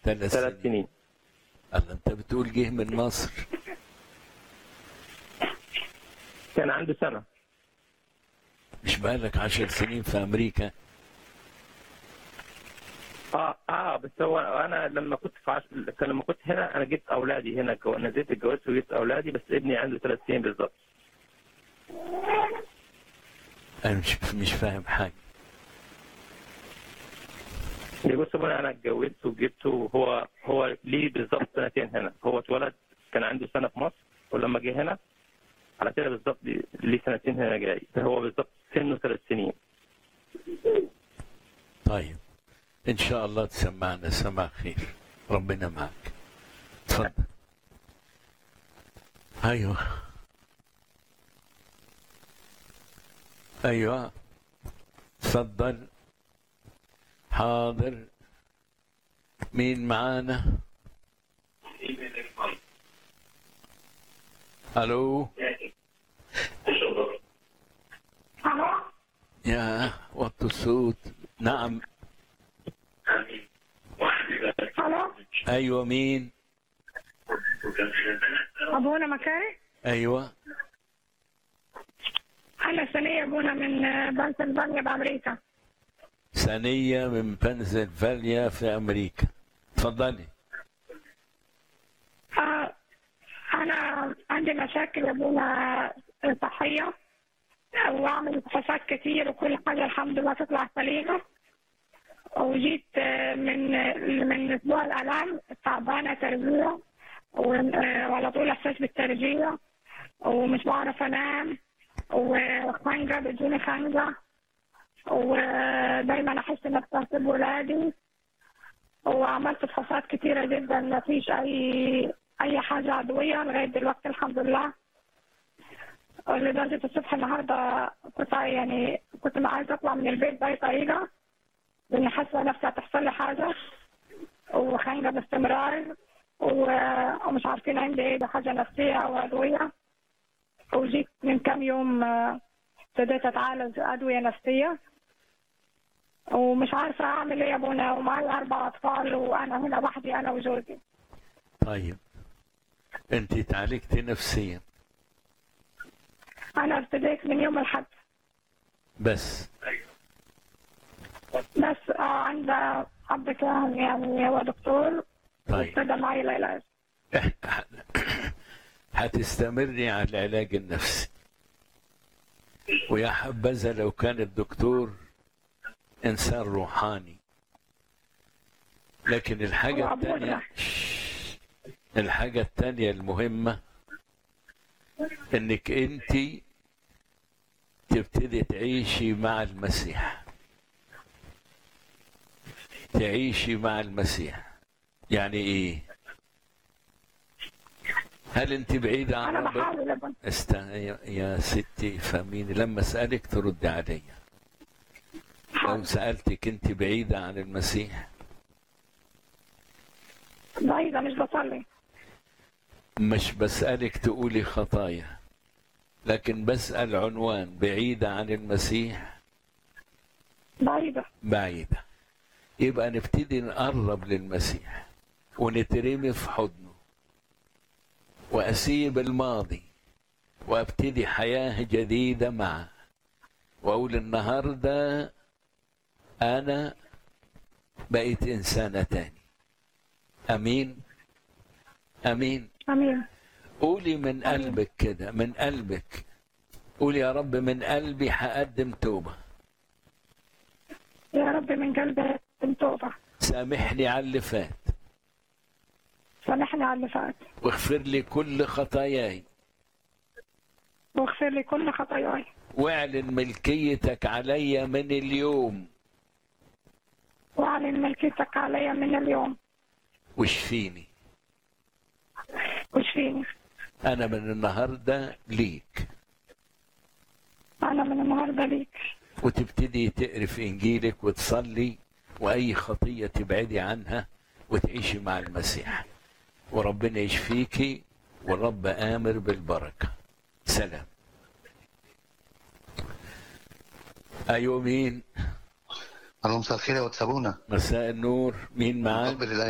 ثلاث ثلاث سنين سنين الله انت بتقول جه من مصر كان عنده سنة مش بقالك عشر سنين في امريكا اه اه بس هو انا لما كنت في عش... كان لما كنت هنا انا جبت اولادي هنا جو... نزلت اتجوزت وجبت اولادي بس ابني عنده ثلاث سنين بالظبط انا مش مش فاهم حاجه يقول سبحان انا اتجوزت وجبته وهو هو ليه بالظبط سنتين هنا هو اتولد كان عنده سنه في مصر ولما جه هنا على كده بالظبط ليه- ليه سنتين هنا جاي هو بالظبط سنه ثلاث سنين طيب ان شاء الله تسمعنا سماع خير ربنا معك تفضل ايوه ايوه تفضل حاضر مين معانا الو يا وطوا الصوت نعم الو ايوه مين ابونا مكاري ايوه انا سنيه ابونا من بنسلفانيا بامريكا ثانية من بنسلفانيا في أمريكا تفضلي آه انا عندي مشاكل يا ابونا صحيه واعمل فحوصات كتير وكل حاجه الحمد لله تطلع سليمه وجيت آه، من من اسبوع الالام تعبانه ترجيع وعلى طول احساس بالترجيع ومش بعرف انام وخنجه بتجيني خنجه ودايما احس اني بتعصب ولادي وعملت فحوصات كتيرة جدا ما فيش أي أي حاجة عضوية لغاية دلوقتي الحمد لله لدرجة الصبح النهاردة كنت يعني كنت ما عايزة أطلع من البيت بأي طريقة لأني حاسة نفسي هتحصل لي حاجة وخانقة باستمرار و- ومش عارفين عندي إيه ده حاجة نفسية أو أدوية وجيت من كام يوم آه، ابتديت أتعالج أدوية نفسية ومش عارفة أعمل إيه يا أبونا ومعي أربع أطفال وأنا هنا وحدي أنا وزوجي طيب أنت تعالجتي نفسيا أنا ابتديت من يوم الحد بس بس آه عند حد كان يعني هو دكتور طيب ابتدى معي العلاج هتستمري على العلاج النفسي ويا حبذا لو كان الدكتور إنسان روحاني لكن الحاجة هو أبونا. الثانية الحاجة الثانية المهمة إنك أنت تبتدي تعيشي مع المسيح تعيشي مع المسيح يعني إيه؟ هل أنت بعيدة عن أنا ربنا؟ بحاول يا أبونا است... يا يا ستي فهميني لما اسالك تردي عليا لو سالتك انت بعيده عن المسيح بعيدة مش بصلي مش بسالك تقولي خطايا لكن بسال عنوان بعيده عن المسيح بعيدة بعيده يبقى نبتدي نقرب للمسيح ونترمي في حضنه واسيب الماضي وابتدي حياه جديده معه واقول النهارده انا بقيت انسانه تاني امين امين أمين قولي من قلبك كده من قلبك قولي يا رب من قلبي هقدم توبه يا رب من قلبي من توبة سامحني على اللي فات سامحني على اللي فات واغفر لي كل خطاياي واغفر لي كل خطاياي واعلن ملكيتك عليا من اليوم واعلن ملكيتك علي من اليوم واشفيني واشفيني انا من النهارده ليك أنا من النهاردة ليك وتبتدي تقري في انجيلك وتصلي واي خطيه تبعدي عنها وتعيشي مع المسيح وربنا يشفيكي والرب امر بالبركه سلام ايوه مين الو مساء الخير يا واد سابونا مساء النور مين معاك مقبل